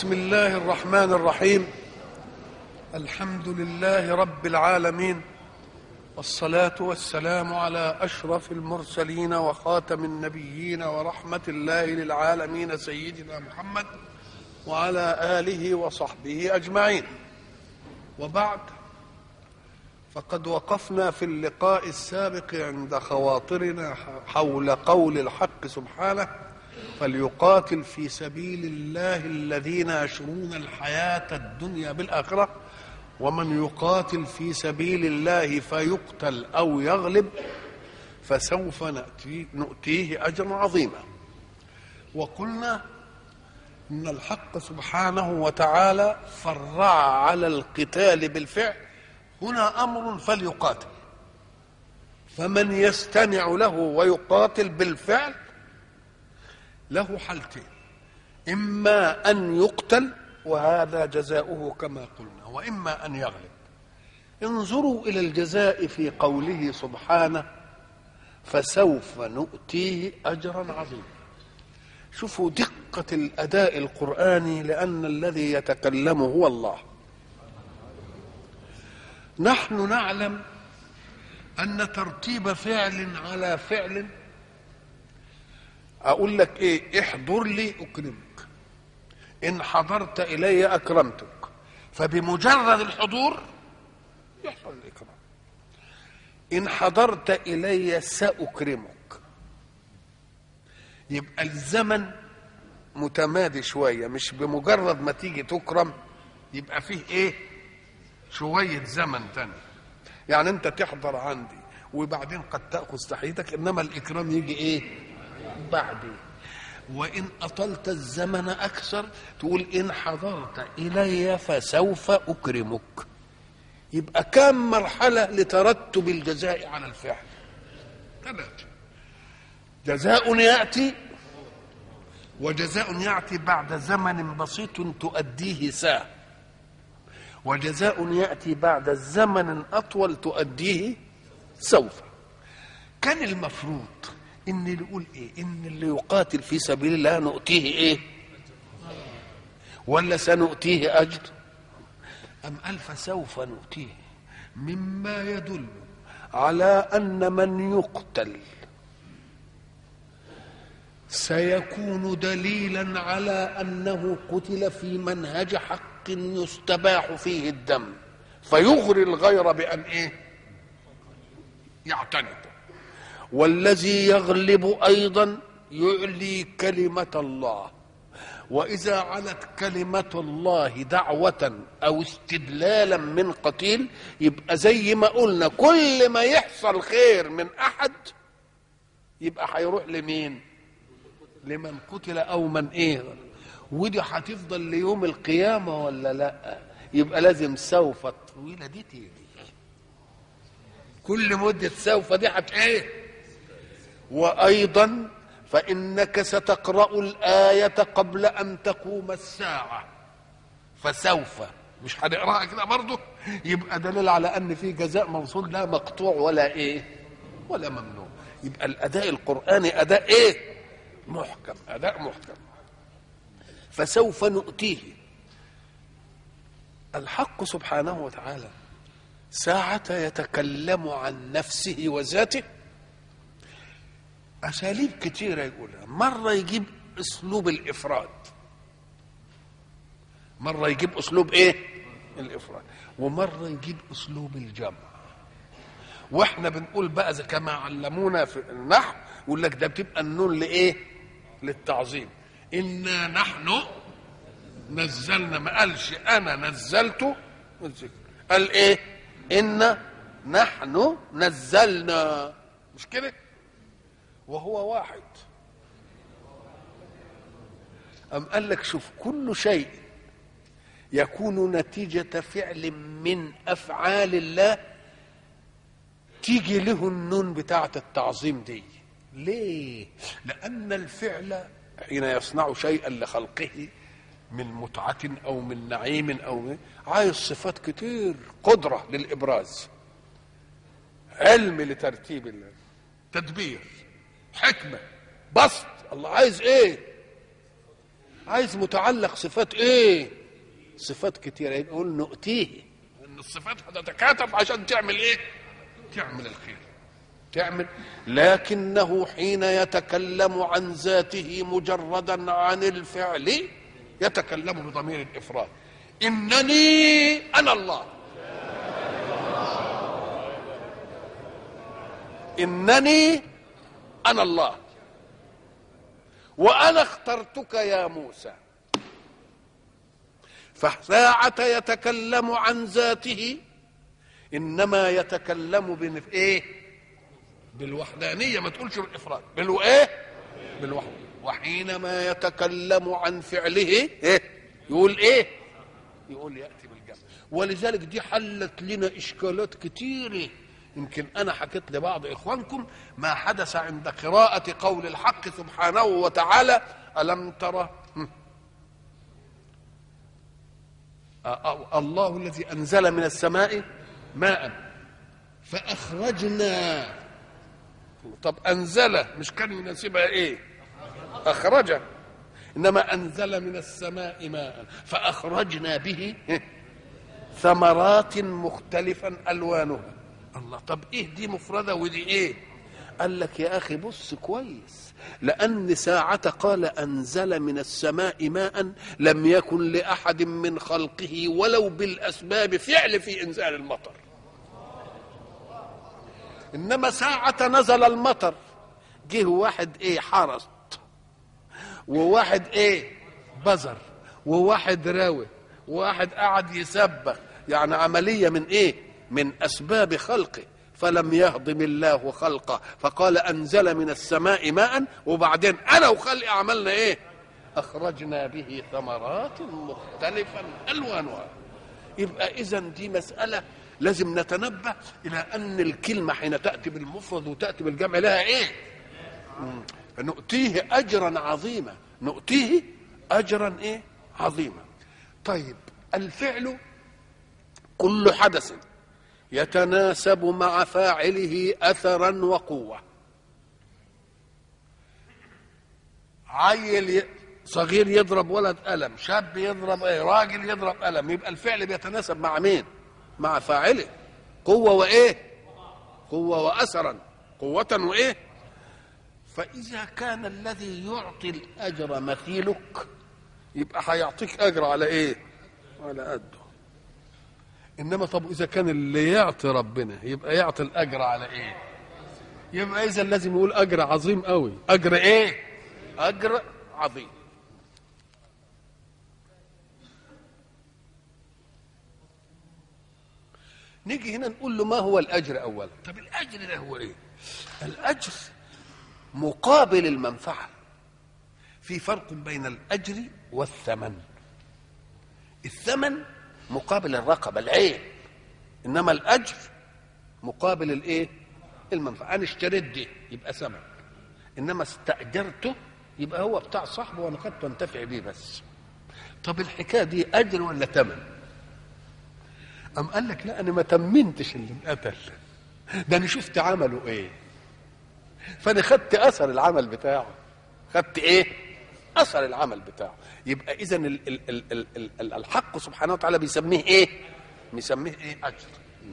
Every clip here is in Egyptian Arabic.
بسم الله الرحمن الرحيم الحمد لله رب العالمين والصلاة والسلام على أشرف المرسلين وخاتم النبيين ورحمة الله للعالمين سيدنا محمد وعلى آله وصحبه أجمعين وبعد فقد وقفنا في اللقاء السابق عند خواطرنا حول قول الحق سبحانه فليقاتل في سبيل الله الذين يشرون الحياة الدنيا بالآخرة ومن يقاتل في سبيل الله فيقتل أو يغلب فسوف نأتي نؤتيه أجرا عظيما وقلنا إن الحق سبحانه وتعالى فرع على القتال بالفعل هنا أمر فليقاتل فمن يستمع له ويقاتل بالفعل له حالتين إما أن يقتل وهذا جزاؤه كما قلنا وإما أن يغلب انظروا إلى الجزاء في قوله سبحانه فسوف نؤتيه أجرا عظيما شوفوا دقة الأداء القرآني لأن الذي يتكلم هو الله نحن نعلم أن ترتيب فعل على فعل اقول لك ايه احضر لي اكرمك ان حضرت الي اكرمتك فبمجرد الحضور يحصل الاكرام ان حضرت الي ساكرمك يبقى الزمن متمادي شويه مش بمجرد ما تيجي تكرم يبقى فيه ايه شويه زمن تاني يعني انت تحضر عندي وبعدين قد تاخذ تحيتك انما الاكرام يجي ايه بعدين وإن أطلت الزمن أكثر تقول إن حضرت إلي فسوف أكرمك يبقى كم مرحلة لترتب الجزاء على الفعل ثلاثة جزاء يأتي وجزاء يأتي بعد زمن بسيط تؤديه ساعة وجزاء يأتي بعد زمن أطول تؤديه سوف كان المفروض ان اللي يقول ايه ان اللي يقاتل في سبيل الله نؤتيه ايه ولا سنؤتيه اجر ام قال فسوف نؤتيه مما يدل على ان من يقتل سيكون دليلا على انه قتل في منهج حق يستباح فيه الدم فيغري الغير بان ايه يعتنق والذي يغلب ايضا يعلي كلمه الله واذا علت كلمه الله دعوه او استدلالا من قتيل يبقى زي ما قلنا كل ما يحصل خير من احد يبقى هيروح لمين لمن قتل او من ايه ودي هتفضل ليوم القيامه ولا لا يبقى لازم سوف الطويله دي تيجي كل مده سوف دي هت ايه وايضا فانك ستقرا الايه قبل ان تقوم الساعه فسوف مش هنقراها كده برضه يبقى دليل على ان في جزاء موصول لا مقطوع ولا ايه ولا ممنوع يبقى الاداء القراني اداء ايه محكم اداء محكم فسوف نؤتيه الحق سبحانه وتعالى ساعة يتكلم عن نفسه وذاته اساليب كتيره يقولها مره يجيب اسلوب الافراد مره يجيب اسلوب ايه الافراد ومره يجيب اسلوب الجمع واحنا بنقول بقى زي كما علمونا في النحو يقول لك ده بتبقى النون لايه للتعظيم انا نحن نزلنا ما قالش انا نزلته قال ايه انا نحن نزلنا مش كده وهو واحد أم قال لك شوف كل شيء يكون نتيجة فعل من أفعال الله تيجي له النون بتاعة التعظيم دي ليه؟ لأن الفعل حين يصنع شيئا لخلقه من متعة أو من نعيم أو من عايز صفات كتير قدرة للإبراز علم لترتيب الله تدبير حكمة بسط الله عايز ايه عايز متعلق صفات ايه صفات كتيرة يقول نؤتيه ان الصفات هتتكاتف عشان تعمل ايه تعمل الخير تعمل لكنه حين يتكلم عن ذاته مجردا عن الفعل يتكلم بضمير الافراد انني انا الله انني انا الله وانا اخترتك يا موسى فساعة يتكلم عن ذاته انما يتكلم بن ايه بالوحدانية ما تقولش بالافراد بالو ايه بالوحدة وحينما يتكلم عن فعله ايه يقول ايه يقول ياتي بالجمع ولذلك دي حلت لنا اشكالات كتيره يمكن انا حكيت لبعض اخوانكم ما حدث عند قراءه قول الحق سبحانه وتعالى الم ترى الله الذي انزل من السماء ماء فاخرجنا طب انزل مش كان يناسبها ايه اخرج انما انزل من السماء ماء فاخرجنا به ثمرات مختلفا الوانها الله طب ايه دي مفرده ودي ايه قال لك يا اخي بص كويس لان ساعه قال انزل من السماء ماء لم يكن لاحد من خلقه ولو بالاسباب فعل في انزال المطر انما ساعه نزل المطر جه واحد ايه حرس وواحد ايه بزر وواحد راوي وواحد قعد يسبح يعني عمليه من ايه من اسباب خلقه فلم يهضم الله خلقه فقال انزل من السماء ماء وبعدين انا وخلقي عملنا ايه اخرجنا به ثمرات مختلفا الوانها يبقى اذا دي مساله لازم نتنبه الى ان الكلمه حين تاتي بالمفرد وتاتي بالجمع لها ايه نؤتيه اجرا عظيما نؤتيه اجرا ايه عظيما طيب الفعل كل حدث يتناسب مع فاعله اثرا وقوه عيل ي... صغير يضرب ولد قلم شاب يضرب ايه راجل يضرب قلم يبقى الفعل بيتناسب مع مين مع فاعله قوه وايه قوه واثرا قوه وايه فاذا كان الذي يعطي الاجر مثيلك يبقى هيعطيك اجر على ايه على قده انما طب اذا كان اللي يعطي ربنا يبقى يعطي الاجر على ايه يبقى اذا لازم يقول اجر عظيم قوي اجر ايه اجر عظيم نيجي هنا نقول له ما هو الاجر اولا طب الاجر ده هو ايه الاجر مقابل المنفعه في فرق بين الاجر والثمن الثمن مقابل الرقبه العين انما الاجر مقابل الايه المنفعه انا اشتريت دي يبقى ثمن انما استاجرته يبقى هو بتاع صاحبه وانا خدته انتفع بيه بس طب الحكايه دي اجر ولا ثمن أم قال لك لا أنا ما تمنتش اللي انقتل ده أنا شفت عمله إيه فأنا خدت أثر العمل بتاعه خدت إيه أثر العمل بتاعه يبقى إذا ال- ال- ال- ال- ال- الحق سبحانه وتعالى بيسميه إيه بيسميه إيه أجر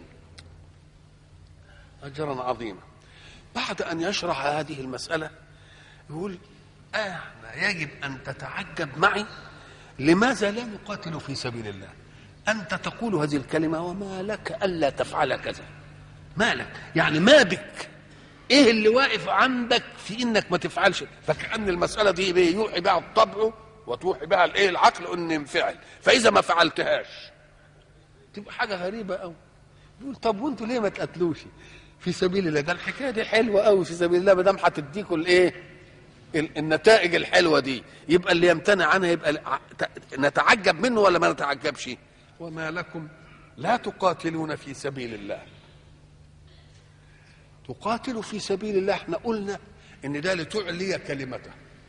أجرا عظيما بعد أن يشرح هذه المسألة يقول آه يجب أن تتعجب معي لماذا لا نقاتل في سبيل الله أنت تقول هذه الكلمة وما لك ألا تفعل كذا ما لك يعني ما بك إيه اللي واقف عندك في إنك ما تفعلش فكأن المسألة دي بيه يوحي بها الطبع وتوحي بها الإيه العقل إن ينفعل فإذا ما فعلتهاش تبقى حاجة غريبة أوي يقول طب وانتوا ليه ما تقتلوش في سبيل الله ده الحكايه دي حلوه قوي في سبيل الله ما دام هتديكوا الايه ال- النتائج الحلوه دي يبقى اللي يمتنع عنها يبقى الع- ت- نتعجب منه ولا ما نتعجبش وما لكم لا تقاتلون في سبيل الله تقاتلوا في سبيل الله احنا قلنا ان ده لتعلي كلمته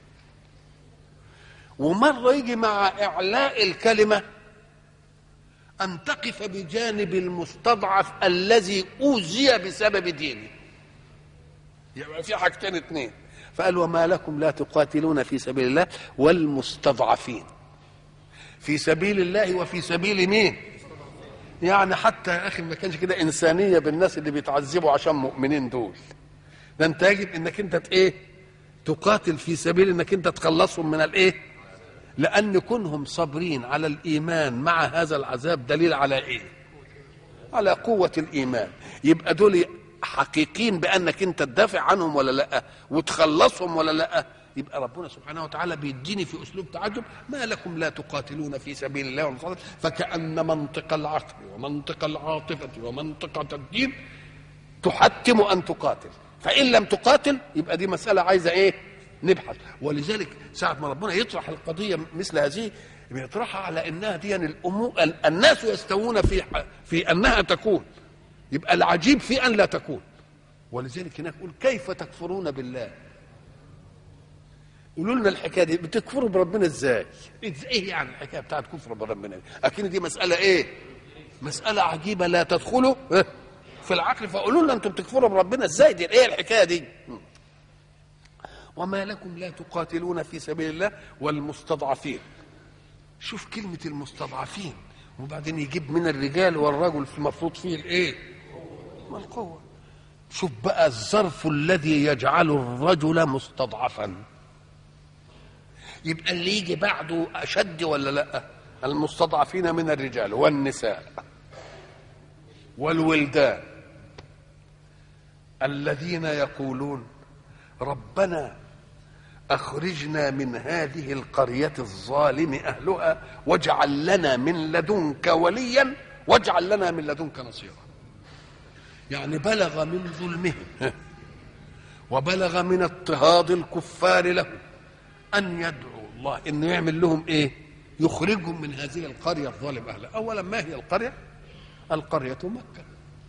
ومره يجي مع اعلاء الكلمه أن تقف بجانب المستضعف الذي أوذي بسبب دينه يبقى في حاجتين اتنين فقال وما لكم لا تقاتلون في سبيل الله والمستضعفين في سبيل الله وفي سبيل مين يعني حتى يا اخي ما كانش كده انسانيه بالناس اللي بيتعذبوا عشان مؤمنين دول ده انت يجب انك انت ايه تقاتل في سبيل انك انت تخلصهم من الايه لان كونهم صابرين على الايمان مع هذا العذاب دليل على ايه على قوه الايمان يبقى دول حقيقين بانك انت تدافع عنهم ولا لا وتخلصهم ولا لا يبقى ربنا سبحانه وتعالى بيديني في اسلوب تعجب ما لكم لا تقاتلون في سبيل الله والمصالح فكأن منطق العقل ومنطق العاطفة ومنطقة الدين تحتم أن تقاتل فإن لم تقاتل يبقى دي مسألة عايزة إيه نبحث ولذلك ساعة ما ربنا يطرح القضية مثل هذه بيطرحها على انها دي الامور الناس يستوون في في انها تكون يبقى العجيب في ان لا تكون ولذلك هناك يقول كيف تكفرون بالله قولوا لنا الحكايه دي بتكفروا بربنا ازاي؟ ايه يعني الحكايه بتاعت كفر بربنا؟ اكيد دي مساله ايه؟ مساله عجيبه لا تدخلوا في العقل فقولوا لنا انتم بتكفروا بربنا ازاي دي؟ ايه الحكايه دي؟ وما لكم لا تقاتلون في سبيل الله والمستضعفين شوف كلمة المستضعفين وبعدين يجيب من الرجال والرجل في المفروض فيه الايه؟ ما القوة شوف بقى الظرف الذي يجعل الرجل مستضعفا يبقى اللي يجي بعده أشد ولا لا المستضعفين من الرجال والنساء والولدان الذين يقولون ربنا اخرجنا من هذه القريه الظالم اهلها واجعل لنا من لدنك وليا واجعل لنا من لدنك نصيرا يعني بلغ من ظلمهم وبلغ من اضطهاد الكفار له ان يدعو الله انه يعمل لهم ايه يخرجهم من هذه القريه الظالم اهلها اولا ما هي القريه القريه مكه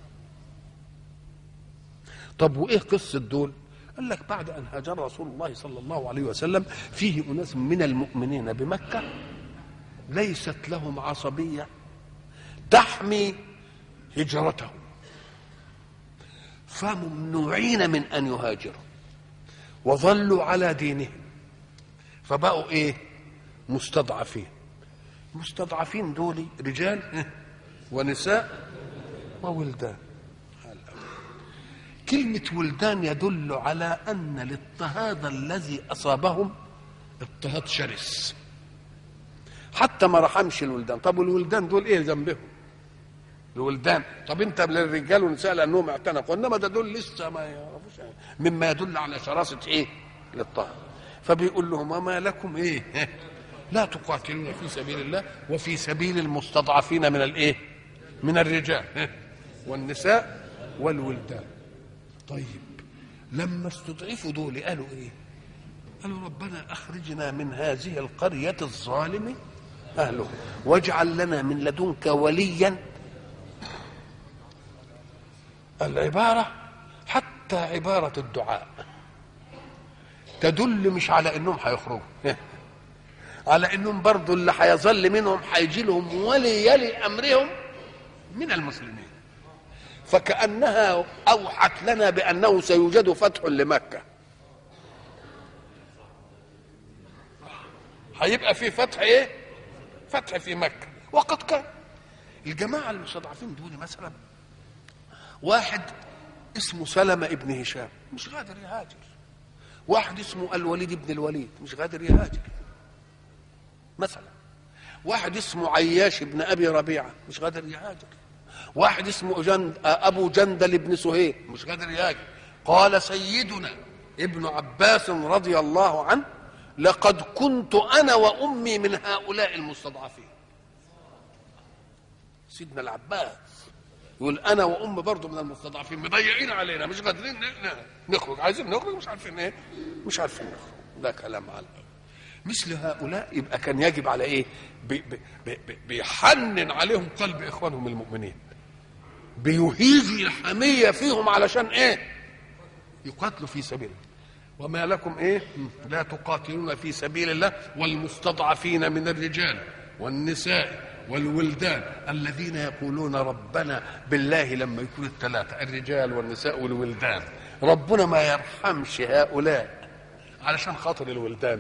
طب وايه قصه دول قال لك بعد ان هاجر رسول الله صلى الله عليه وسلم فيه اناس من المؤمنين بمكه ليست لهم عصبيه تحمي هجرتهم فممنوعين من ان يهاجروا وظلوا على دينهم فبقوا ايه مستضعفين مستضعفين دول رجال ونساء وولدان كلمة ولدان يدل على أن الاضطهاد الذي أصابهم اضطهاد شرس حتى ما رحمش الولدان طب والولدان دول ايه ذنبهم الولدان طب انت للرجال والنساء لانهم اعتنقوا انما ده دول لسه ما يعرفوش مما يدل على شراسه ايه الاضطهاد فبيقول لهم وما لكم ايه لا تقاتلون في سبيل الله وفي سبيل المستضعفين من الايه من الرجال والنساء والولدان طيب لما استضعفوا دول قالوا ايه قالوا ربنا اخرجنا من هذه القريه الظالم اهله واجعل لنا من لدنك وليا العباره حتى عباره الدعاء تدل مش على انهم هيخرجوا على انهم برضو اللي هيظل منهم هيجي لهم ولي يلي امرهم من المسلمين فكأنها أوحت لنا بأنه سيوجد فتح لمكة هيبقى في فتح ايه فتح في مكة وقد كان الجماعة المستضعفين دول مثلا واحد اسمه سلمة ابن هشام مش قادر يهاجر واحد اسمه الوليد ابن الوليد مش قادر يهاجر مثلا واحد اسمه عياش ابن ابي ربيعه مش قادر يهاجر واحد اسمه جند ابو جندل بن سهيل مش قادر يهاجر قال سيدنا ابن عباس رضي الله عنه لقد كنت انا وامي من هؤلاء المستضعفين سيدنا العباس يقول انا وامي برضه من المستضعفين مضيعين علينا مش قادرين نخرج عايزين نخرج مش عارفين ايه مش عارفين نخرج ده كلام على مثل هؤلاء يبقى كان يجب على ايه بي بي بي بيحنن عليهم قلب اخوانهم المؤمنين بيهيج الحمية فيهم علشان ايه يقاتلوا في سبيل الله وما لكم ايه لا تقاتلون في سبيل الله والمستضعفين من الرجال والنساء والولدان الذين يقولون ربنا بالله لما يكون الثلاثة الرجال والنساء والولدان ربنا ما يرحمش هؤلاء علشان خاطر الولدان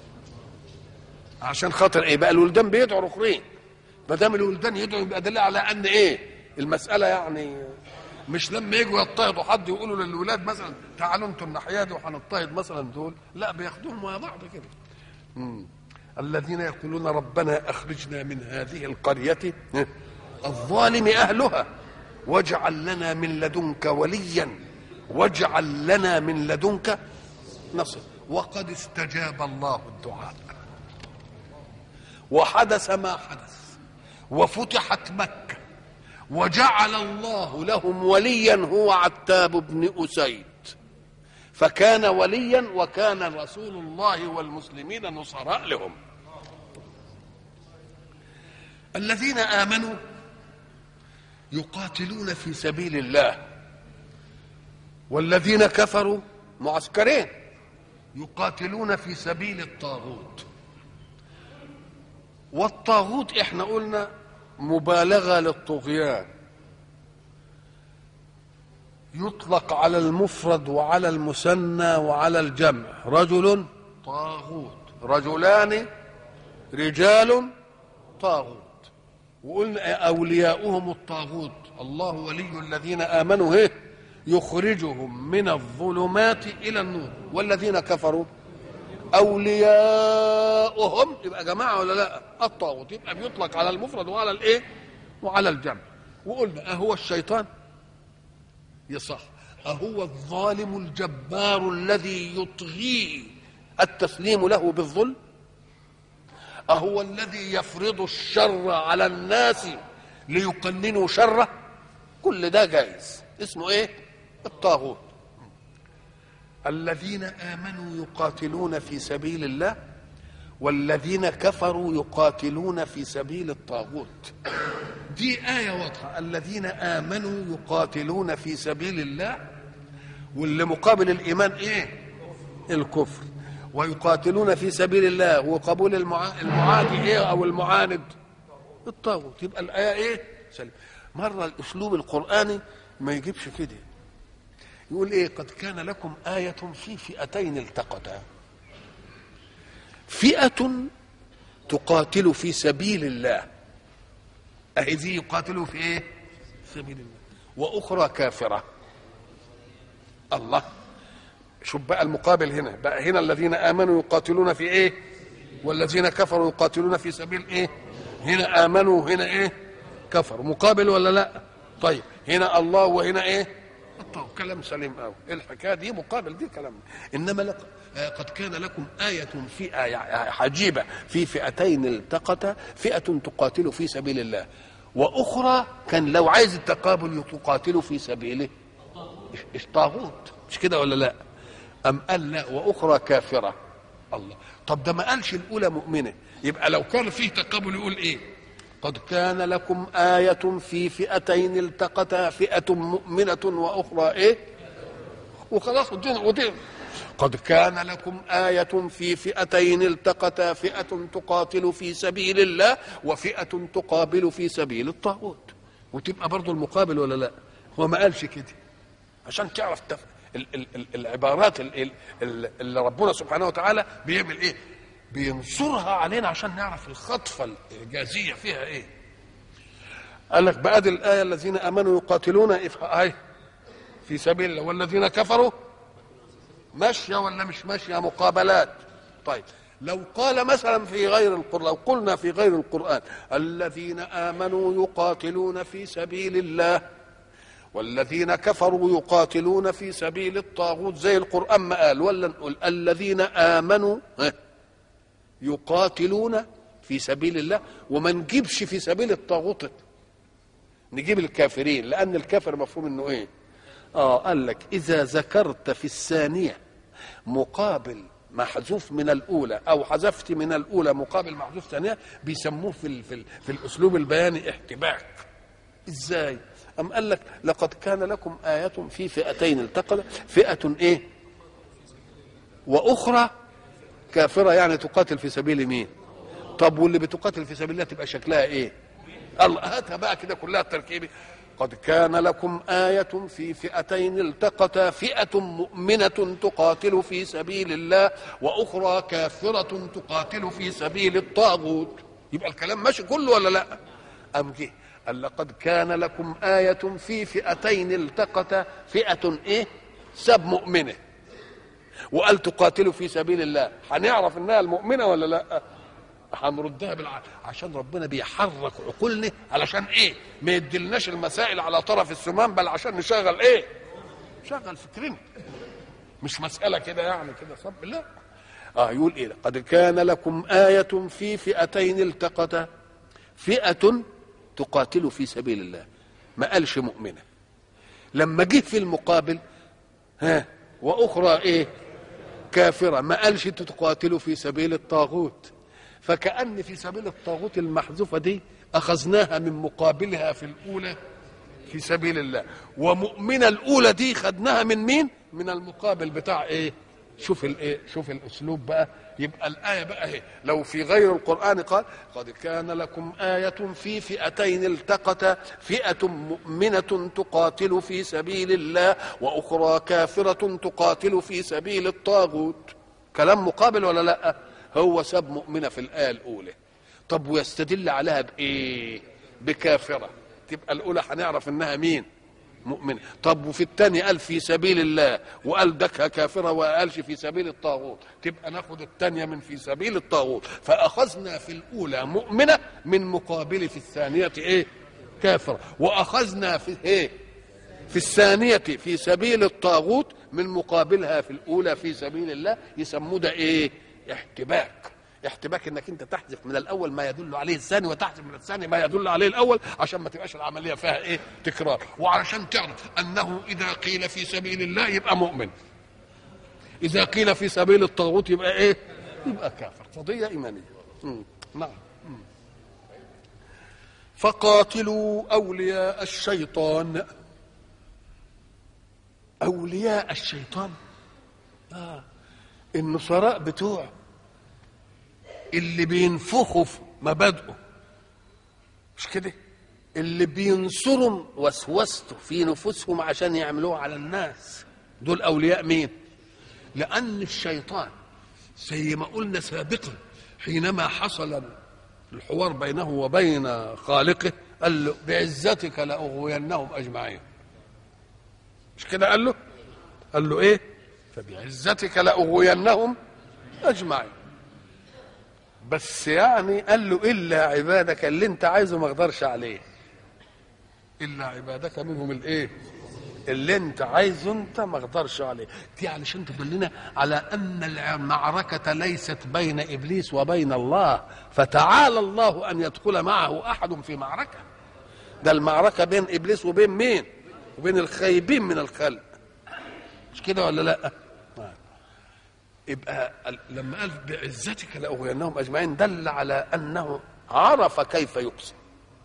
عشان خاطر ايه بقى الولدان بيدعوا الاخرين ما دام الولدان يدعوا يبقى دليل على ان ايه المساله يعني مش لما يجوا يضطهدوا حد يقولوا للولاد مثلا تعالوا انتوا الناحيه دي وهنضطهد مثلا دول لا بياخدوهم مع بعض كده مم. الذين يقولون ربنا اخرجنا من هذه القريه الظالم اهلها واجعل لنا من لدنك وليا واجعل لنا من لدنك نصر وقد استجاب الله الدعاء وحدث ما حدث وفتحت مكة وجعل الله لهم وليا هو عتاب بن أسيد فكان وليا وكان رسول الله والمسلمين نصراء لهم الذين آمنوا يقاتلون في سبيل الله والذين كفروا معسكرين يقاتلون في سبيل الطاغوت والطاغوت احنا قلنا مبالغه للطغيان يطلق على المفرد وعلى المثنى وعلى الجمع رجل طاغوت رجلان رجال طاغوت وقلنا اولياؤهم الطاغوت الله ولي الذين امنوا هيه يخرجهم من الظلمات الى النور والذين كفروا اولياؤهم يبقى جماعه ولا لا الطاغوت يبقى بيطلق على المفرد وعلى الايه وعلى الجمع وقلنا اهو الشيطان يصح اهو الظالم الجبار الذي يطغي التسليم له بالظلم اهو الذي يفرض الشر على الناس ليقننوا شره كل ده جائز اسمه ايه الطاغوت الذين امنوا يقاتلون في سبيل الله والذين كفروا يقاتلون في سبيل الطاغوت دي آية واضحة الذين آمنوا يقاتلون في سبيل الله واللي مقابل الإيمان إيه الكفر ويقاتلون في سبيل الله وقبول المعا... المعادي إيه أو المعاند الطاغوت يبقى الآية إيه سليم مرة الأسلوب القرآني ما يجيبش كده يقول ايه قد كان لكم آية في فئتين التقتا فئة تقاتل في سبيل الله أهي دي يقاتلوا في ايه سبيل الله وأخرى كافرة الله شوف بقى المقابل هنا بقى هنا الذين آمنوا يقاتلون في ايه والذين كفروا يقاتلون في سبيل ايه هنا آمنوا هنا ايه كفروا مقابل ولا لا طيب هنا الله وهنا ايه طب كلام سليم قوي الحكايه دي مقابل دي كلام انما لك قد كان لكم آية في آية عجيبة في فئتين التقتا فئة تقاتل في سبيل الله وأخرى كان لو عايز التقابل تقاتل في سبيله طاغوت مش كده ولا لا أم قال لا وأخرى كافرة الله طب ده ما قالش الأولى مؤمنة يبقى لو كان فيه تقابل يقول إيه قد كان لكم آية في فئتين التقتا فئة مؤمنة وأخرى إيه وخلاص ودين ودين قد كان لكم آية في فئتين التقتا فئة تقاتل في سبيل الله وفئة تقابل في سبيل الطاغوت وتبقى برضو المقابل ولا لا هو ما قالش كده عشان تعرف تف... ال... ال... ال... العبارات ال... ال... اللي ربنا سبحانه وتعالى بيعمل ايه بينصرها علينا عشان نعرف الخطفة الإعجازية فيها إيه قال لك بقى دي الآية الذين آمنوا يقاتلون إيه في سبيل الله والذين كفروا ماشية ولا مش ماشية مقابلات طيب لو قال مثلا في غير القرآن لو قلنا في غير القرآن الذين آمنوا يقاتلون في سبيل الله والذين كفروا يقاتلون في سبيل الطاغوت زي القرآن ما قال ولا نقول الذين آمنوا يقاتلون في سبيل الله وما نجيبش في سبيل الطاغوت نجيب الكافرين لأن الكافر مفهوم انه ايه اه قال لك اذا ذكرت في الثانية مقابل محذوف من الاولى او حذفت من الاولى مقابل محذوف ثانيه بيسموه في ال في, ال في الاسلوب البياني احتباك ازاي ام قال لك لقد كان لكم ايه في فئتين التقت فئه ايه واخرى كافره يعني تقاتل في سبيل مين طب واللي بتقاتل في سبيل الله تبقى شكلها ايه الله هاتها بقى كده كلها تركيبي قد كان لكم آية في فئتين التقتا فئة مؤمنة تقاتل في سبيل الله وأخرى كافرة تقاتل في سبيل الطاغوت يبقى الكلام ماشي كله ولا لا أم جه قال لقد كان لكم آية في فئتين التقتا فئة إيه سب مؤمنة وقال تقاتلوا في سبيل الله هنعرف انها المؤمنه ولا لا هنردها بالع... عشان ربنا بيحرك عقولنا علشان ايه ما يدلناش المسائل على طرف السمان بل عشان نشغل ايه نشغل فكرنا مش مساله كده يعني كده صب لا اه يقول ايه قد كان لكم آية في فئتين التقتا فئة تقاتل في سبيل الله ما قالش مؤمنة لما جه في المقابل ها واخرى ايه كافره ما قالش تقاتلوا في سبيل الطاغوت فكأن في سبيل الطاغوت المحذوفه دي اخذناها من مقابلها في الاولى في سبيل الله ومؤمنه الاولى دي خدناها من مين من المقابل بتاع ايه شوف الايه شوف الاسلوب بقى يبقى الايه بقى اهي لو في غير القران قال قد كان لكم ايه في فئتين التقتا فئه مؤمنه تقاتل في سبيل الله واخرى كافره تقاتل في سبيل الطاغوت كلام مقابل ولا لا هو سب مؤمنه في الايه الاولى طب ويستدل عليها بايه بكافره تبقى الاولى هنعرف انها مين مؤمن طب وفي الثاني قال في سبيل الله وقال دكها كافره وقالش في سبيل الطاغوت تبقى ناخد الثانيه من في سبيل الطاغوت فاخذنا في الاولى مؤمنه من مقابل في الثانيه ايه كافره واخذنا في ايه في الثانيه في سبيل الطاغوت من مقابلها في الاولى في سبيل الله يسموه ده ايه احتباك احتباك انك انت تحذف من الاول ما يدل عليه الثاني وتحذف من الثاني ما يدل عليه الاول عشان ما تبقاش العمليه فيها ايه تكرار وعلشان تعرف انه اذا قيل في سبيل الله يبقى مؤمن اذا قيل في سبيل الطاغوت يبقى ايه يبقى كافر قضيه ايمانيه مم. نعم مم. فقاتلوا اولياء الشيطان اولياء الشيطان آه. النصراء بتوعه اللي بينفخوا في مبادئه مش كده اللي بينصروا وسوسته في نفوسهم عشان يعملوه على الناس دول اولياء مين لان الشيطان زي ما قلنا سابقا حينما حصل الحوار بينه وبين خالقه قال له بعزتك لاغوينهم اجمعين مش كده قال له قال له ايه فبعزتك لاغوينهم اجمعين بس يعني قال له الا عبادك اللي انت عايزه ما اقدرش عليه الا عبادك منهم الايه اللي انت عايزه انت ما اقدرش عليه دي علشان تدلنا على ان المعركه ليست بين ابليس وبين الله فتعالى الله ان يدخل معه احد في معركه ده المعركه بين ابليس وبين مين وبين الخايبين من الخلق مش كده ولا لا يبقى لما قال بعزتك لاغوينهم اجمعين دل على انه عرف كيف يقسم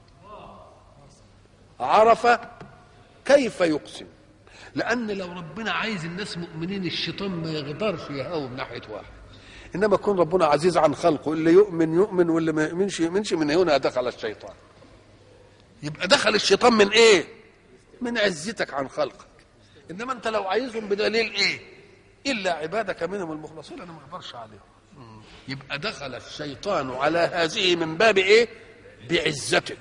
عرف كيف يقسم لان لو ربنا عايز الناس مؤمنين الشيطان ما يقدرش يهاوم ناحيه واحد انما يكون ربنا عزيز عن خلقه اللي يؤمن يؤمن واللي ما يؤمنش يؤمنش من هنا دخل الشيطان يبقى دخل الشيطان من ايه من عزتك عن خلقك انما انت لو عايزهم بدليل ايه الا عبادك منهم المخلصين انا ما اقدرش عليهم يبقى دخل الشيطان على هذه من باب ايه بعزتك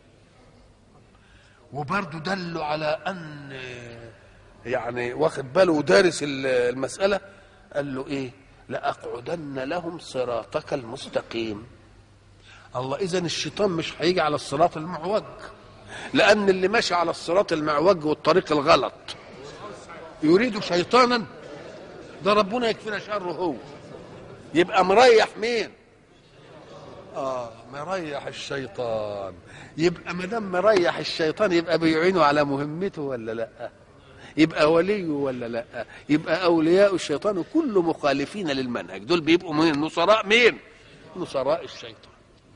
وبرضه دلوا على ان يعني واخد باله ودارس المساله قال له ايه لاقعدن لهم صراطك المستقيم الله اذا الشيطان مش هيجي على الصراط المعوج لان اللي ماشي على الصراط المعوج والطريق الغلط يريد شيطانا ده ربنا يكفينا شره هو يبقى مريح مين اه مريح الشيطان يبقى ما دام مريح الشيطان يبقى بيعينه على مهمته ولا لا يبقى وليه ولا لا يبقى اولياء الشيطان كل مخالفين للمنهج دول بيبقوا مين نصراء مين نصراء الشيطان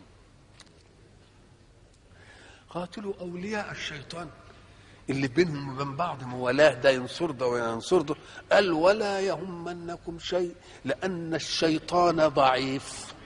قاتلوا اولياء الشيطان اللي بينهم وبين بعض موالاه ده ينصر ده وينصر ده قال ولا يهمنكم شيء لان الشيطان ضعيف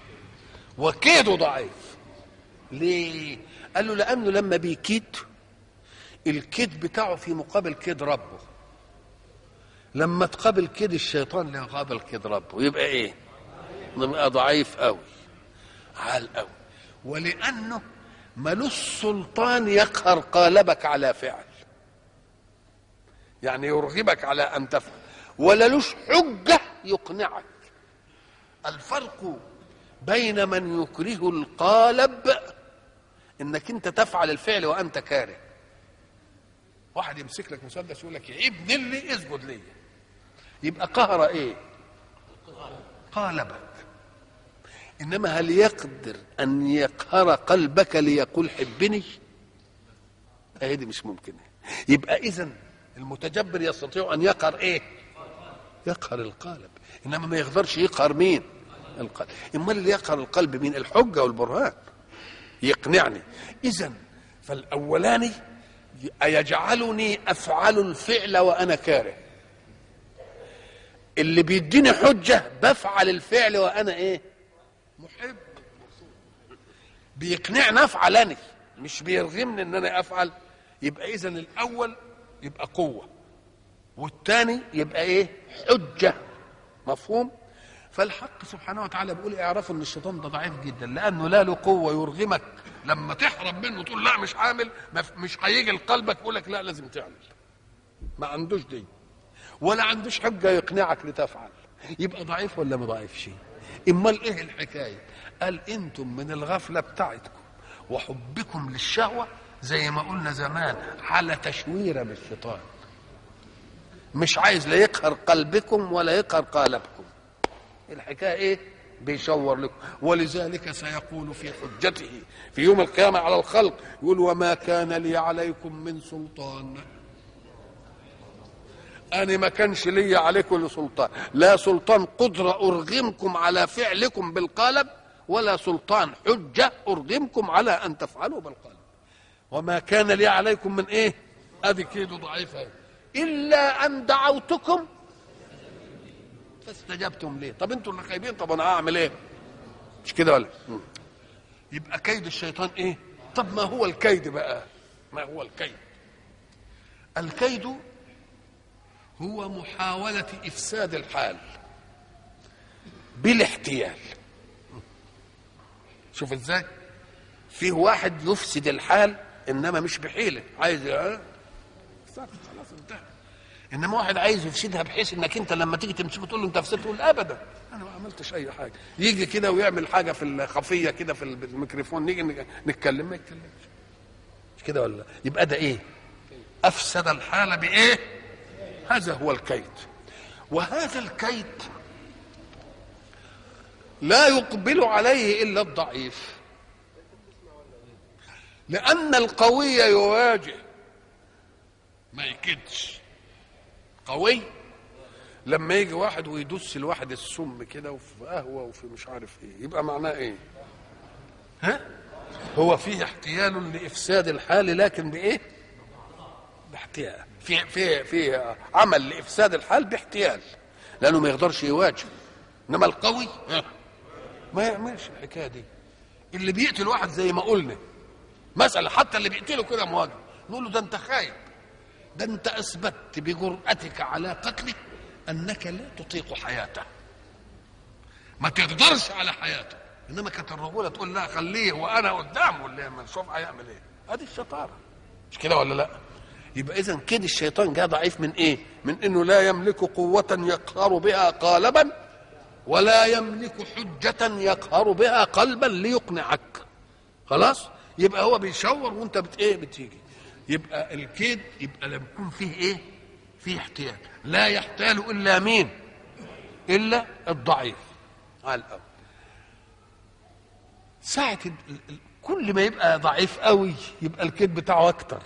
وكيده ضعيف ليه قال له لانه لما بيكيد الكيد بتاعه في مقابل كيد ربه لما تقابل كيد الشيطان ليقابل كيد ربه يبقى ايه نبقى ضعيف قوي عال قوي ولانه ملوش سلطان يقهر قالبك على فعل يعني يرغبك على ان تفعل ولا لوش حجه يقنعك الفرق بين من يكره القالب انك انت تفعل الفعل وانت كاره واحد يمسك لك مسدس يقول لك يا ابن اللي اسجد لي يبقى قهر ايه قالبك انما هل يقدر ان يقهر قلبك ليقول حبني اهي دي مش ممكن يبقى اذا المتجبر يستطيع ان يقهر ايه يقهر القالب انما ما يقدرش يقهر مين القلب امال اللي يقهر القلب مين الحجه والبرهان يقنعني اذا فالاولاني يجعلني افعل الفعل وانا كاره اللي بيديني حجه بفعل الفعل وانا ايه محب بيقنعني افعلني مش بيرغمني ان انا افعل يبقى اذا الاول يبقى قوه والثاني يبقى ايه حجه مفهوم فالحق سبحانه وتعالى بيقول اعرفوا ان الشيطان ده ضعيف جدا لانه لا له قوه يرغمك لما تحرم منه تقول لا مش عامل مش هيجي لقلبك يقول لك لا لازم تعمل ما عندوش دي ولا عندوش حجه يقنعك لتفعل يبقى ضعيف ولا ما ضعيفش امال ايه الحكايه قال انتم من الغفله بتاعتكم وحبكم للشهوه زي ما قلنا زمان على تشويره بالشيطان مش عايز لا يقهر قلبكم ولا يقهر قالبكم الحكايه ايه بيشور لكم ولذلك سيقول في حجته في يوم القيامه على الخلق يقول وما كان لي عليكم من سلطان أنا ما كانش لي عليكم سلطان لا سلطان قدرة أرغمكم على فعلكم بالقالب ولا سلطان حجة أرغمكم على أن تفعلوا بالقالب وما كان لي عليكم من إيه أدي كيد ضعيفة إلا أن دعوتكم فاستجبتم ليه طب انتوا اللي خايبين طب انا اعمل ايه مش كده ولا مم. يبقى كيد الشيطان ايه طب ما هو الكيد بقى ما هو الكيد الكيد هو محاولة إفساد الحال بالاحتيال شوف ازاي فيه واحد يفسد الحال انما مش بحيله عايز اه خلاص انتهى انما واحد عايز يفسدها بحيث انك انت لما تيجي تمسكه تقول له انت فسدت تقول ابدا انا ما عملتش اي حاجه يجي كده ويعمل حاجه في الخفيه كده في الميكروفون نيجي نتكلم ما يتكلمش مش كده ولا يبقى ده ايه افسد الحال بايه هذا هو الكيد وهذا الكيد لا يقبل عليه الا الضعيف لان القوي يواجه ما يكدش قوي لما يجي واحد ويدس الواحد السم كده وفي قهوه وفي مش عارف ايه يبقى معناه ايه ها هو فيه احتيال لافساد الحال لكن بايه باحتيال في في في عمل لافساد الحال باحتيال لانه ما يقدرش يواجه انما القوي ها ما يعملش الحكايه دي اللي بيقتل واحد زي ما قلنا مثلا حتى اللي بيقتله كده مواجه نقول له ده انت خايب ده انت اثبتت بجرأتك على قتله انك لا تطيق حياته ما تقدرش على حياته انما كانت الرجوله تقول لا خليه وانا قدامه اللي لما نشوف هيعمل ايه ادي الشطاره مش كده ولا لا يبقى اذا كده الشيطان جاء ضعيف من ايه من انه لا يملك قوه يقهر بها قالبا ولا يملك حجه يقهر بها قلبا ليقنعك خلاص يبقى هو بيشور وانت بت ايه بتيجي يبقى الكيد يبقى لما يكون فيه ايه فيه احتيال لا يحتال الا مين الا الضعيف على الاول ساعة كل ما يبقى ضعيف قوي يبقى الكيد بتاعه اكتر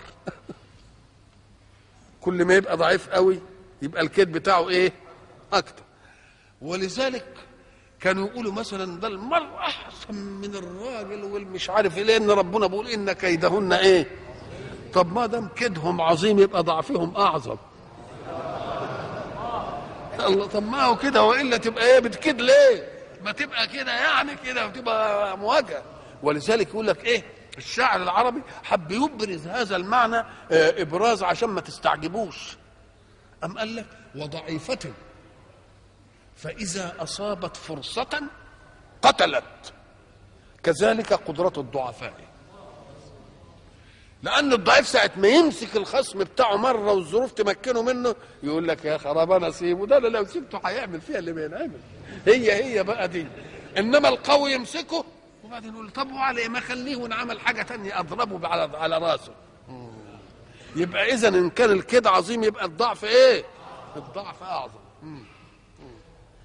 كل ما يبقى ضعيف قوي يبقى الكيد بتاعه ايه اكتر ولذلك كانوا يقولوا مثلا ده المرأة احسن من الراجل والمش عارف ايه لان ربنا بيقول ان كيدهن ايه طب ما دام كيدهم عظيم يبقى ضعفهم اعظم الله طب ما هو كده والا تبقى ايه بتكيد ليه ما تبقى كده يعني كده وتبقى مواجهه ولذلك يقول لك ايه الشاعر العربي حب يبرز هذا المعنى آه، ابراز عشان ما تستعجبوش ام قال لك وضعيفه فاذا اصابت فرصه قتلت كذلك قدره الضعفاء لان الضعيف ساعه ما يمسك الخصم بتاعه مره والظروف تمكنه منه يقول لك يا خراب انا سيبه ده أنا لو سيبته هيعمل فيها اللي بينعمل هي هي بقى دي انما القوي يمسكه وبعدين يقول طب وعلى ايه ما خليه ونعمل حاجه تانية اضربه على على راسه يبقى اذا ان كان الكيد عظيم يبقى الضعف ايه الضعف اعظم مم. مم.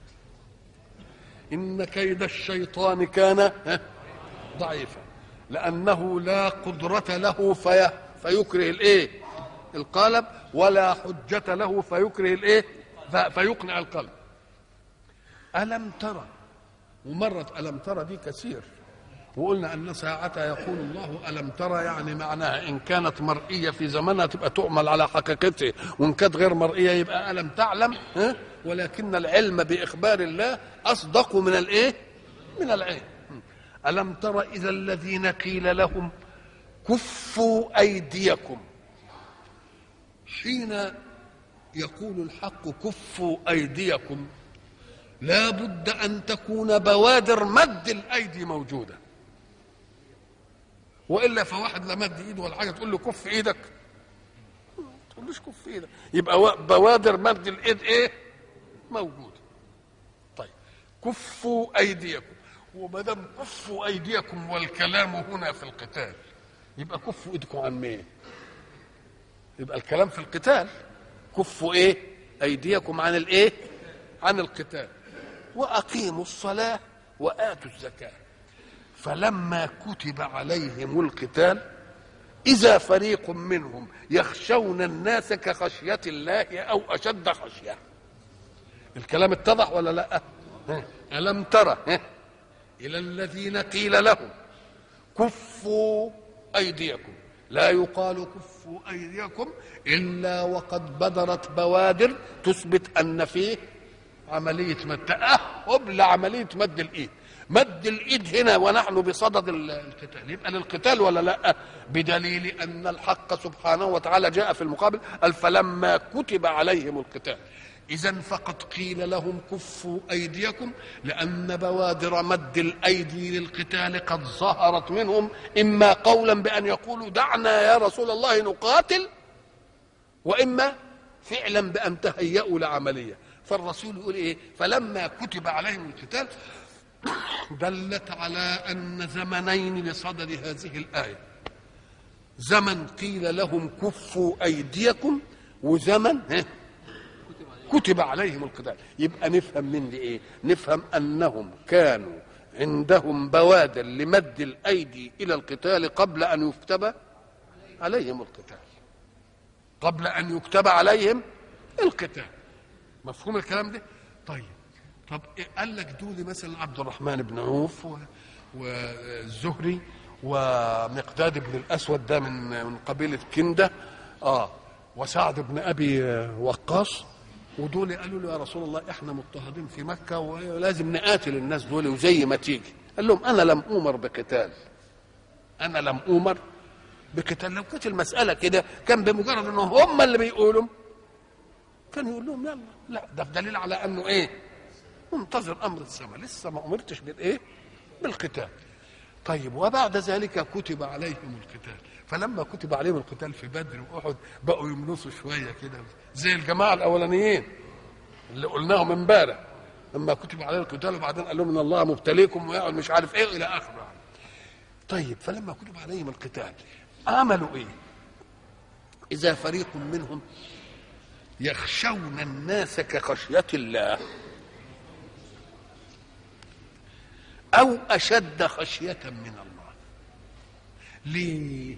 ان كيد الشيطان كان ها، ضعيفا لانه لا قدره له في فيكره الايه القالب ولا حجه له فيكره الايه ف- فيقنع القلب الم ترى ومرت الم ترى دي كثير وقلنا ان ساعتها يقول الله الم ترى يعني معناها ان كانت مرئيه في زمنها تبقى تؤمل على حقيقته وان كانت غير مرئيه يبقى الم تعلم ها ولكن العلم باخبار الله اصدق من الايه من العلم الم تر اذا الذين قيل لهم كفوا ايديكم حين يقول الحق كفوا ايديكم لا بد ان تكون بوادر مد الايدي موجوده والا فواحد لا مد ايده ولا حاجه تقول له كف ايدك ما تقولوش كف ايدك يبقى و- بوادر مد الايد ايه موجوده طيب كفوا ايديكم وما دام كفوا ايديكم والكلام هنا في القتال يبقى كفوا ايدكم عن مين يبقى الكلام في القتال كفوا ايه ايديكم عن الايه عن القتال واقيموا الصلاه واتوا الزكاه فلما كتب عليهم القتال اذا فريق منهم يخشون الناس كخشيه الله او اشد خشيه الكلام اتضح ولا لا ها؟ الم ترى ها؟ الى الذين قيل لهم كفوا ايديكم لا يقال كفوا ايديكم الا وقد بدرت بوادر تثبت ان فيه عمليه مد اهب لعمليه مد الايد مد الايد هنا ونحن بصدد ال- القتال يبقى للقتال ولا لا بدليل ان الحق سبحانه وتعالى جاء في المقابل قال فلما كتب عليهم القتال اذا فقد قيل لهم كفوا ايديكم لان بوادر مد الايدي للقتال قد ظهرت منهم اما قولا بان يقولوا دعنا يا رسول الله نقاتل واما فعلا بان تهيأوا لعمليه فالرسول يقول ايه فلما كتب عليهم القتال دلت على ان زمنين لصدد هذه الايه زمن قيل لهم كفوا ايديكم وزمن ها كتب عليهم القتال يبقى نفهم من دي ايه نفهم انهم كانوا عندهم بوادر لمد الايدي الى القتال قبل ان يكتب عليهم القتال قبل ان يكتب عليهم القتال مفهوم الكلام ده طيب طب إيه قال لك دول مثلا عبد الرحمن بن عوف و- والزهري ومقداد بن الاسود ده من من قبيله كنده اه وسعد بن ابي وقاص ودول قالوا له يا رسول الله احنا مضطهدين في مكه ولازم نقاتل الناس دول وزي ما تيجي قال لهم انا لم اومر بقتال انا لم اومر بقتال لو كانت المساله كده كان بمجرد انهم هم اللي بيقولوا كان يقول لهم يلا لا ده في دليل على انه ايه منتظر امر السماء لسه ما امرتش بالايه بالقتال طيب وبعد ذلك كتب عليهم القتال فلما كتب عليهم القتال في بدر واحد بقوا يملصوا شويه كده زي الجماعه الاولانيين اللي قلناهم امبارح لما كتب عليهم القتال وبعدين قال لهم ان الله مبتليكم ويقعد مش عارف ايه الى اخره طيب فلما كتب عليهم القتال عملوا ايه اذا فريق منهم يخشون الناس كخشيه الله او اشد خشيه من الله ليه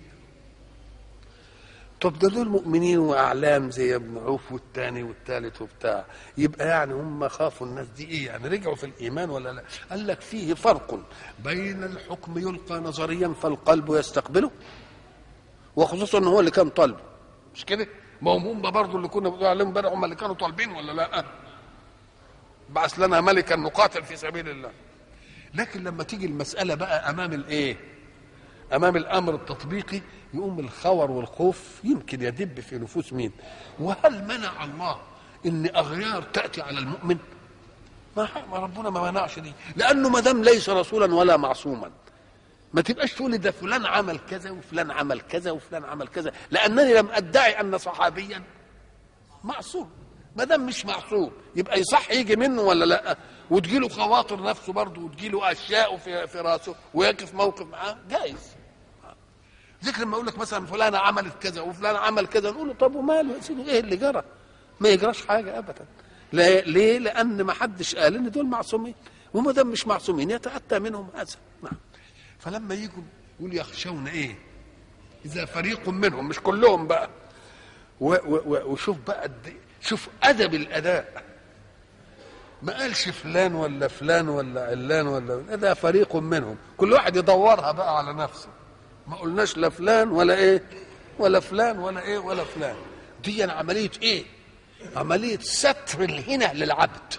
طب ده دول مؤمنين واعلام زي ابن عوف والتاني والتالت وبتاع يبقى يعني هم خافوا الناس دي ايه يعني رجعوا في الايمان ولا لا قال لك فيه فرق بين الحكم يلقى نظريا فالقلب يستقبله وخصوصا ان هو اللي كان طالبه مش كده ما هم هم برضه اللي كنا بنقول عليهم امبارح هم اللي كانوا طالبين ولا لا بعث لنا ملكا نقاتل في سبيل الله لكن لما تيجي المساله بقى امام الايه امام الامر التطبيقي يقوم الخور والخوف يمكن يدب في نفوس مين وهل منع الله ان اغيار تاتي على المؤمن ما ما ربنا ما منعش دي لانه ما دام ليس رسولا ولا معصوما ما تبقاش تقول ده فلان عمل كذا وفلان عمل كذا وفلان عمل كذا لانني لم ادعي ان صحابيا معصوم ما دام مش معصوم يبقى يصح يجي منه ولا لا وتجيله خواطر نفسه برضه وتجيله اشياء في في راسه ويقف موقف معاه جايز ذكر لما اقول لك مثلا فلانه عملت كذا وفلان عمل كذا نقول له طب وماله يا سيدي ايه اللي جرى؟ ما يجراش حاجه ابدا لا ليه؟ لان ما حدش قال ان دول معصومين وما دام مش معصومين يتاتى منهم هذا نعم فلما يجوا يقول يخشون ايه؟ اذا فريق منهم مش كلهم بقى و و و وشوف بقى قد شوف ادب الاداء ما قالش فلان ولا فلان ولا علان ولا ده فريق منهم كل واحد يدورها بقى على نفسه ما قلناش لا فلان ولا ايه ولا فلان ولا ايه ولا فلان دي عمليه ايه عمليه ستر الهنا للعبد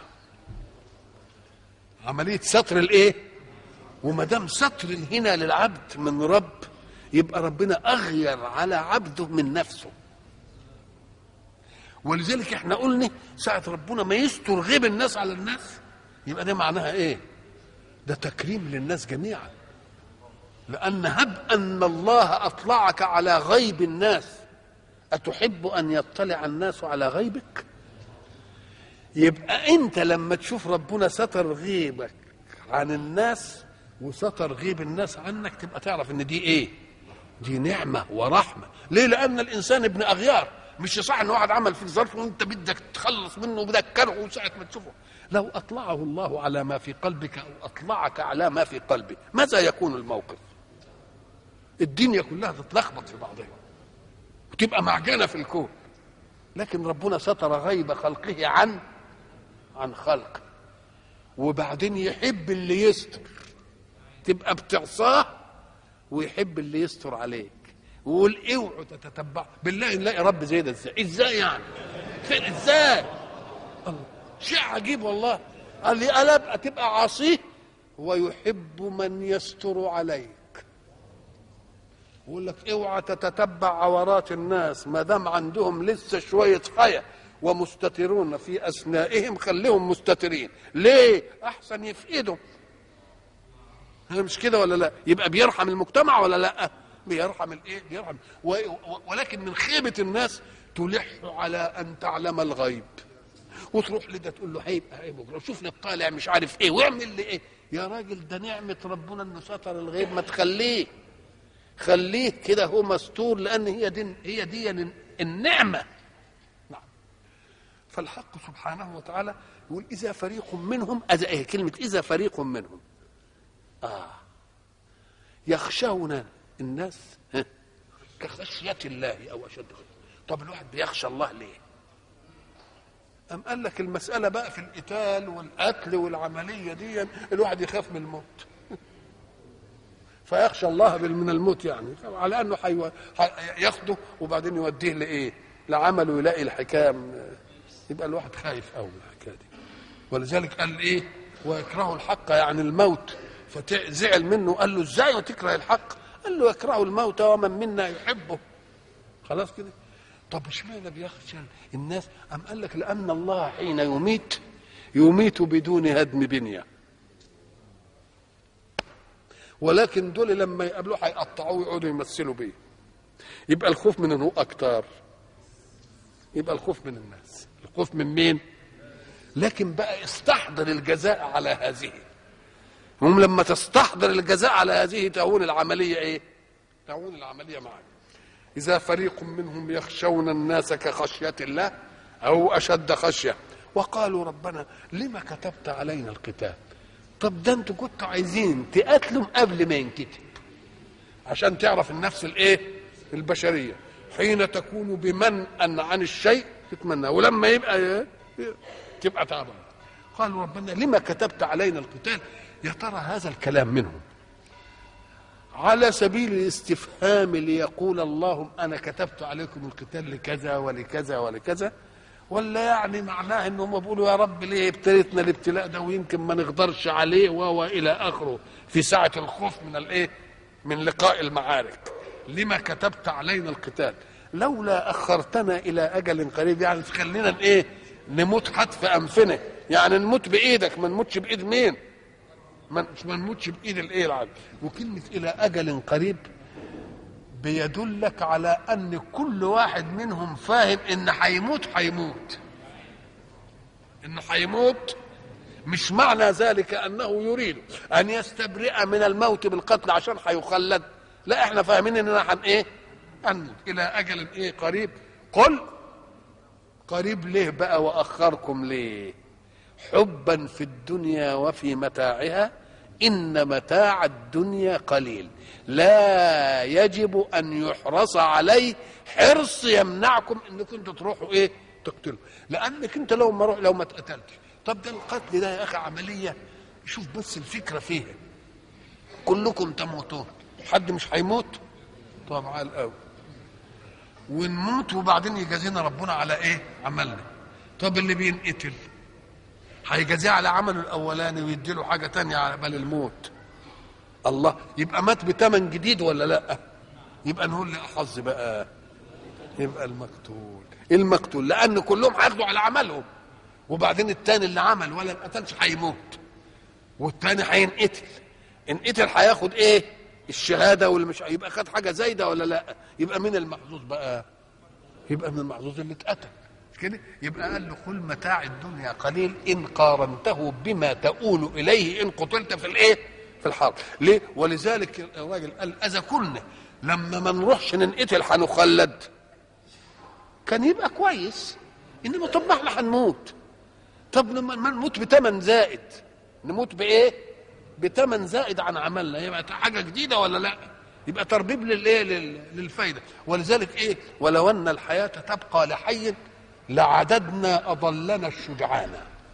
عمليه ستر الايه وما دام ستر الهنا للعبد من رب يبقى ربنا اغير على عبده من نفسه ولذلك احنا قلنا ساعة ربنا ما يستر غيب الناس على الناس يبقى ده معناها ايه ده تكريم للناس جميعا لأن هب أن الله أطلعك على غيب الناس أتحب أن يطلع الناس على غيبك يبقى أنت لما تشوف ربنا ستر غيبك عن الناس وستر غيب الناس عنك تبقى تعرف ان دي ايه دي نعمة ورحمة ليه لأن الإنسان ابن أغيار مش صح ان واحد عمل فيك ظرف وانت بدك تخلص منه وبدك كرهه ساعه ما تشوفه لو اطلعه الله على ما في قلبك او اطلعك على ما في قلبي ماذا يكون الموقف الدنيا كلها تتلخبط في بعضها وتبقى معجنه في الكون لكن ربنا ستر غيب خلقه عن عن خلقه وبعدين يحب اللي يستر تبقى بتعصاه ويحب اللي يستر عليك ويقول اوعوا تتتبعوا بالله نلاقي رب زي ده ازاي ازاي يعني فين ازاي الله شيء عجيب والله قال لي الا ابقى تبقى عصيه ويحب من يستر عليك يقول لك اوعى تتتبع عورات الناس ما دام عندهم لسه شويه خيا ومستترون في اثنائهم خليهم مستترين ليه احسن يفقدوا مش كده ولا لا يبقى بيرحم المجتمع ولا لا بيرحم الايه بيرحم و... و... ولكن من خيبه الناس تلح على ان تعلم الغيب وتروح لده تقول له هيبقى ايه بكره شوف لي طالع مش عارف ايه واعمل لي ايه يا راجل ده نعمه ربنا انه ستر الغيب ما تخليه خليه كده هو مستور لان هي دي هي دي النعمه نعم فالحق سبحانه وتعالى يقول اذا فريق منهم اذا ايه كلمه اذا فريق منهم اه يخشون الناس كخشية الله أو أشد طب الواحد بيخشى الله ليه أم قال لك المسألة بقى في القتال والقتل والعملية دي الواحد يخاف من الموت فيخشى الله من الموت يعني على انه حيو... ياخده وبعدين يوديه لايه؟ لعمله يلاقي الحكام يبقى الواحد خايف قوي من الحكايه دي ولذلك قال ايه؟ ويكره الحق يعني الموت فزعل منه قال له ازاي وتكره الحق؟ قال له يكره الموت ومن منا يحبه خلاص كده طب اشمعنى بيخشى الناس ام قال لك لان الله حين يميت يميت بدون هدم بنيه ولكن دول لما يقابلوه هيقطعوه ويقعدوا يمثلوا بيه يبقى الخوف من هو اكتر يبقى الخوف من الناس الخوف من مين لكن بقى استحضر الجزاء على هذه هم لما تستحضر الجزاء على هذه تهون العملية ايه تهون العملية معك إذا فريق منهم يخشون الناس كخشية الله أو أشد خشية وقالوا ربنا لما كتبت علينا القتال طب ده انتوا كنتوا عايزين تقاتلوا قبل ما ينكتب عشان تعرف النفس الايه البشرية حين تكون بمنأ عن الشيء تتمنى ولما يبقى إيه؟ تبقى تعبان قالوا ربنا لما كتبت علينا القتال يا ترى هذا الكلام منهم على سبيل الاستفهام ليقول اللهم انا كتبت عليكم القتال لكذا ولكذا ولكذا ولا يعني معناه ان هم بيقولوا يا رب ليه ابتليتنا الابتلاء ده ويمكن ما نقدرش عليه وهو الى اخره في ساعه الخوف من الايه من لقاء المعارك لما كتبت علينا القتال لولا اخرتنا الى اجل قريب يعني تخلينا ايه نموت حتف انفنا يعني نموت بايدك ما نموتش بايد مين ما ما نموتش بايد الايه العبد وكلمه الى اجل قريب بيدلك على ان كل واحد منهم فاهم ان هيموت هيموت انه هيموت مش معنى ذلك انه يريد ان يستبرئ من الموت بالقتل عشان هيخلد لا احنا فاهمين اننا هن ايه هنموت الى اجل ايه قريب قل قريب ليه بقى واخركم ليه حبا في الدنيا وفي متاعها ان متاع الدنيا قليل لا يجب ان يحرص عليه حرص يمنعكم انكم تروحوا ايه تقتلوا لانك انت لو ما روح لو ما اتقتلتش طب ده القتل ده يا اخي عمليه شوف بس الفكره فيها كلكم تموتون حد مش هيموت طب على الاول ونموت وبعدين يجازينا ربنا على ايه عملنا طب اللي بينقتل هيجازيه على عمله الاولاني ويديله حاجه تانية على بال الموت الله يبقى مات بتمن جديد ولا لا يبقى نقول لا حظ بقى يبقى المقتول المقتول لان كلهم هياخدوا على عملهم وبعدين التاني اللي عمل ولا ما قتلش هيموت والتاني هينقتل انقتل هياخد ايه الشهاده واللي مش يبقى خد حاجه زايده ولا لا يبقى مين المحظوظ بقى يبقى من المحظوظ اللي اتقتل مش كده يبقى قال له قل متاع الدنيا قليل ان قارنته بما تؤول اليه ان قتلت في الايه في الحرب ليه ولذلك الراجل قال اذا كنا لما ما نروحش ننقتل هنخلد كان يبقى كويس انما طب ما احنا هنموت طب لما ما نموت بثمن زائد نموت بايه بثمن زائد عن عملنا يبقى حاجه جديده ولا لا يبقى تربيب للايه لل- للفايده ولذلك ايه ولو ان الحياه تبقى لحي لعددنا اضلنا الشجعان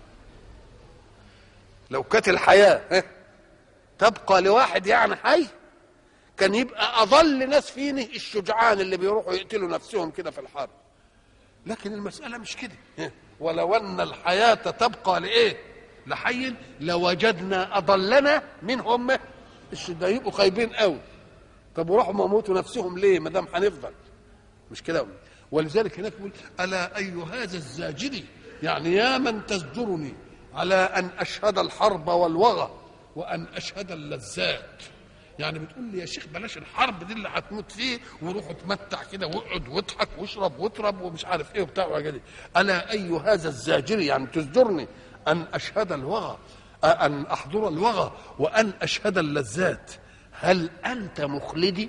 لو كانت الحياه ها، تبقى لواحد يعني حي كان يبقى اضل ناس فينا الشجعان اللي بيروحوا يقتلوا نفسهم كده في الحرب لكن المسألة مش كده ها. ولو أن الحياة تبقى لإيه لحي لوجدنا أضلنا من هم الش- ده يبقوا خايبين قوي طب وراحوا موتوا نفسهم ليه ما دام هنفضل مش كده ولذلك هناك يقول ألا أي هذا الزاجري يعني يا من تزجرني على أن أشهد الحرب والوغى وأن أشهد اللذات يعني بتقول لي يا شيخ بلاش الحرب دي اللي هتموت فيه وروح اتمتع كده واقعد واضحك واشرب واطرب ومش عارف ايه وبتاع وحاجات دي الا اي هذا الزاجري يعني تزجرني ان اشهد الوغى ان احضر الوغى وان اشهد اللذات هل انت مخلدي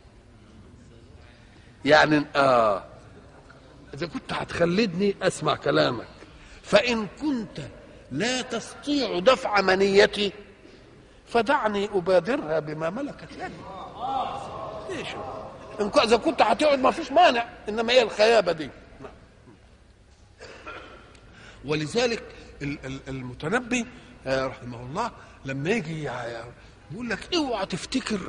يعني اه اذا كنت هتخلدني اسمع كلامك فان كنت لا تستطيع دفع منيتي فدعني ابادرها بما ملكت يدي ليش إن كو- اذا كنت هتقعد ما فيش مانع انما هي الخيابه دي نعم. ولذلك ال- ال- المتنبي آه، رحمه الله لما يجي يع- يقول لك اوعى تفتكر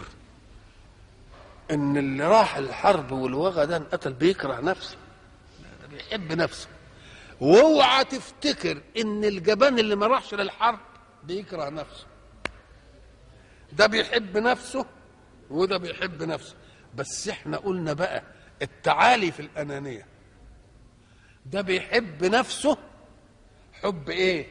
ان اللي راح الحرب والوغى ده انقتل بيكره نفسه لا، ده بيحب نفسه واوعى تفتكر ان الجبان اللي ما راحش للحرب بيكره نفسه ده بيحب نفسه وده بيحب نفسه بس احنا قلنا بقى التعالي في الأنانية ده بيحب نفسه حب ايه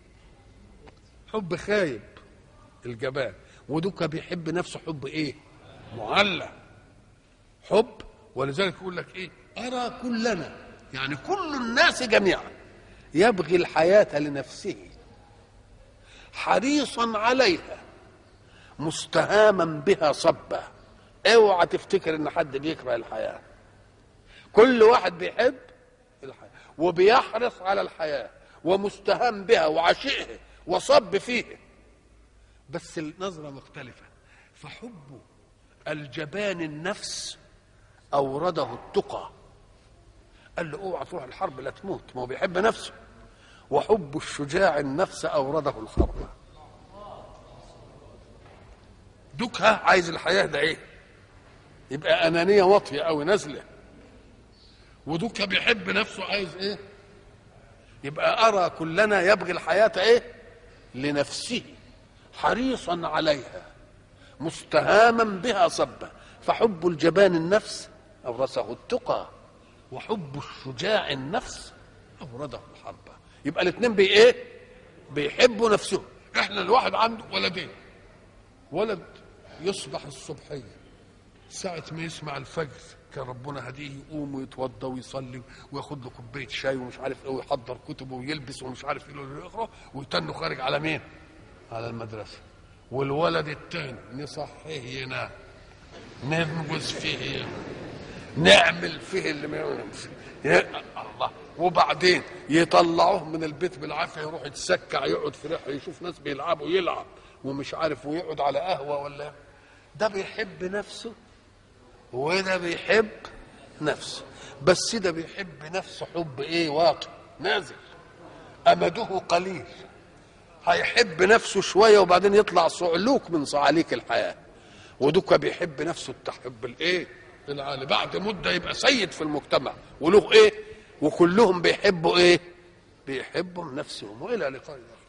حب خايب الجبان ودوكا بيحب نفسه حب ايه معلى حب ولذلك يقول لك ايه ارى كلنا يعني كل الناس جميعا يبغي الحياة لنفسه حريصا عليها مستهاما بها صبا اوعى تفتكر ان حد بيكره الحياه كل واحد بيحب الحياه وبيحرص على الحياه ومستهام بها وعشقها وصب فيه بس النظره مختلفه فحب الجبان النفس اورده التقى قال له اوعى تروح الحرب لا تموت ما هو بيحب نفسه وحب الشجاع النفس اورده الحرب دوكها عايز الحياه ده ايه يبقى انانيه واطيه قوي نازله ودوكها بيحب نفسه عايز ايه يبقى ارى كلنا يبغي الحياه ايه لنفسه حريصا عليها مستهاما بها صبا فحب الجبان النفس اورثه التقى وحب الشجاع النفس اورده الحرب يبقى الاثنين بي ايه بيحبوا نفسهم احنا الواحد عنده ولدين ولد يصبح الصبحيه ساعة ما يسمع الفجر كان ربنا هديه يقوم ويتوضى ويصلي وياخد له كوباية شاي ومش عارف ايه ويحضر كتبه ويلبس ومش عارف ايه اللي يقرا ويتنه خارج على مين؟ على المدرسة والولد التاني نصحيه ينام ننبذ فيه نعمل فيه اللي ما يعملش يا الله وبعدين يطلعوه من البيت بالعافيه يروح يتسكع يقعد في ريحه يشوف ناس بيلعبوا يلعب ومش عارف ويقعد على قهوه ولا ده بيحب نفسه وده بيحب نفسه بس ده بيحب نفسه حب ايه واقع نازل امده قليل هيحب نفسه شويه وبعدين يطلع صعلوك من صعاليك الحياه ودوكا بيحب نفسه التحب الايه العالي بعد مده يبقى سيد في المجتمع وله ايه وكلهم بيحبوا ايه بيحبوا نفسهم والى لقاء اخر